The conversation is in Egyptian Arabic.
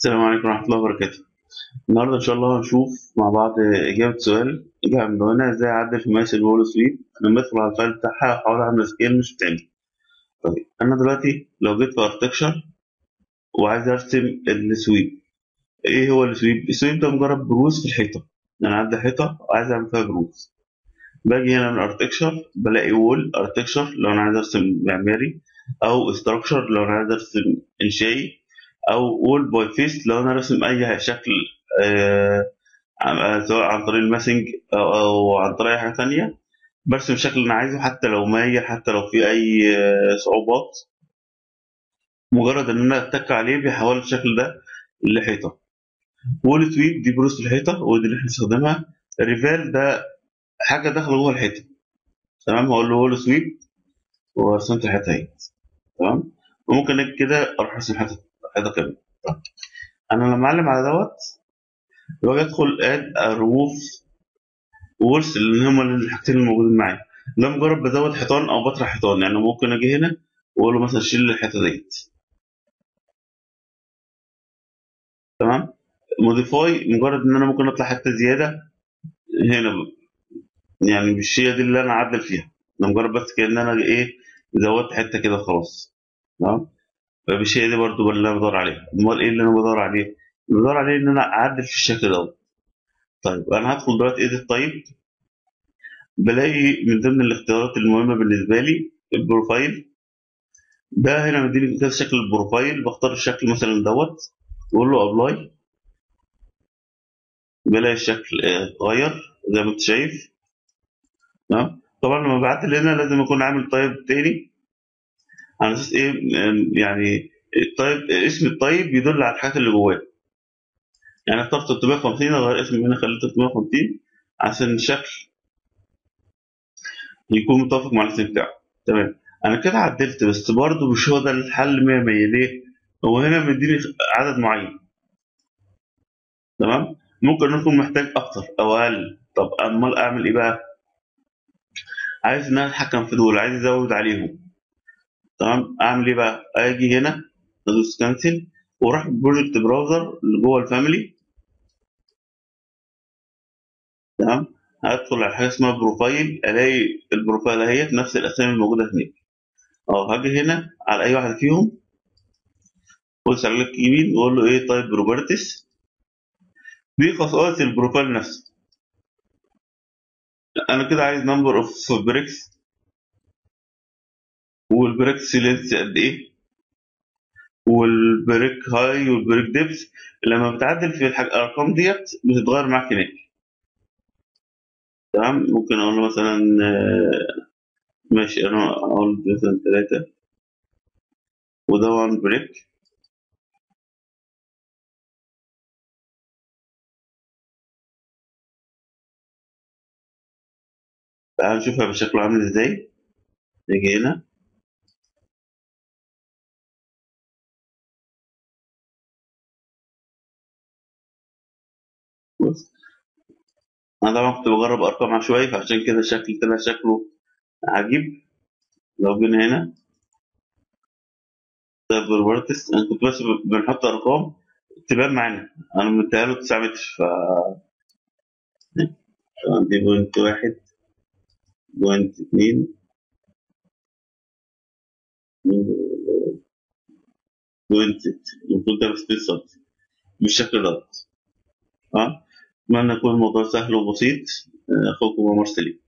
السلام عليكم ورحمة الله وبركاته النهاردة إن شاء الله هنشوف مع بعض إجابة سؤال جه من هنا إزاي أعدل في مقاس الوول سويت لما أدخل على الفايل بتاعها أحاول أعمل سكيل مش بتعمل طيب أنا دلوقتي لو جيت في أرتكشر وعايز أرسم السويب إيه هو السويب؟ السويب ده مجرد بروز في الحيطة أنا عندي حيطة وعايز أعمل فيها بروز باجي هنا من أرتكشر بلاقي وول أرتكشر لو أنا عايز أرسم معماري أو استراكشر لو أنا عايز أرسم إنشائي او وول باي فيس لو انا راسم اي شكل آه سواء عن طريق الماسنج أو, او عن طريق اي حاجه تانية برسم الشكل اللي انا عايزه حتى لو مايل حتى لو في اي آه صعوبات مجرد ان انا اتك عليه بيحول الشكل ده لحيطه وول سويب دي بروز الحيطه ودي اللي احنا بنستخدمها ريفال ده حاجه داخله جوه الحيطه تمام هقول له وول سويب ورسمت الحيطه اهي تمام وممكن كده اروح ارسم حيطه حيطه كامله انا لما اعلم على دوت باجي ادخل اد ريموف وولز اللي هما الحاجتين الموجودين معايا ده مجرد بزود حيطان او بطرح حيطان يعني ممكن اجي هنا واقول له مثلا شيل الحيطه ديت تمام موديفاي مجرد ان انا ممكن اطلع حته زياده هنا يعني مش هي دي اللي انا اعدل فيها ده مجرد بس كان انا ايه زودت حته كده خلاص تمام فمش هي دي برضه اللي انا بدور عليها امال ايه اللي انا بدور عليه بدور عليه ان انا اعدل في الشكل دوت طيب انا هدخل دلوقتي ايديت طيب بلاقي من ضمن الاختيارات المهمه بالنسبه لي البروفايل ده هنا مديني كده شكل البروفايل بختار الشكل مثلا دوت واقول له ابلاي بلاقي الشكل اتغير زي ما انت شايف تمام طبعا لما بعدل هنا لازم اكون عامل طيب تاني على اساس ايه يعني الطيب اسم الطيب بيدل على الحاجات اللي جواه يعني اخترت 350 اغير اسمي هنا خليته 350 عشان الشكل يكون متوافق مع الاسم بتاعه تمام انا كده عدلت بس برضه مش هو ده الحل 100 100 ليه؟ هو هنا مديني عدد معين تمام ممكن اكون محتاج اكتر او اقل طب امال اعمل ايه بقى؟ عايز ان انا اتحكم في دول عايز ازود عليهم تمام اعمل ايه بقى اجي هنا ادوس كانسل واروح بروجكت براوزر اللي جوه الفاميلي تمام هدخل على حاجه اسمها بروفايل الاقي البروفايل اهيت نفس الاسامي الموجوده هناك اه هاجي هنا على اي واحد فيهم بص على يمين واقول له ايه طيب بروبرتيز دي خصائص البروفايل نفسه انا كده عايز نمبر اوف بريكس والبريك سيلنس قد ايه والبريك هاي والبريك ديبس لما بتعدل في الارقام ديت بتتغير معاك هناك تمام ممكن اقول له مثلا ماشي انا اقول مثلا ثلاثة وده وان بريك تعال نشوفها بشكله عامل ازاي نيجي هنا بص انا طبعا كنت بجرب ارقام عشوائي فعشان كده الشكل طلع شكله عجيب لو جينا هنا طيب بروبرتس انا كنت بس بنحط ارقام تبان معانا انا مديها له 9 متر ف عندي بوينت واحد بوينت اتنين بوينت المفروض ده بستين سنتي بالشكل دوت اه اتمنى يكون الموضوع سهل وبسيط اخوكم عمر سليم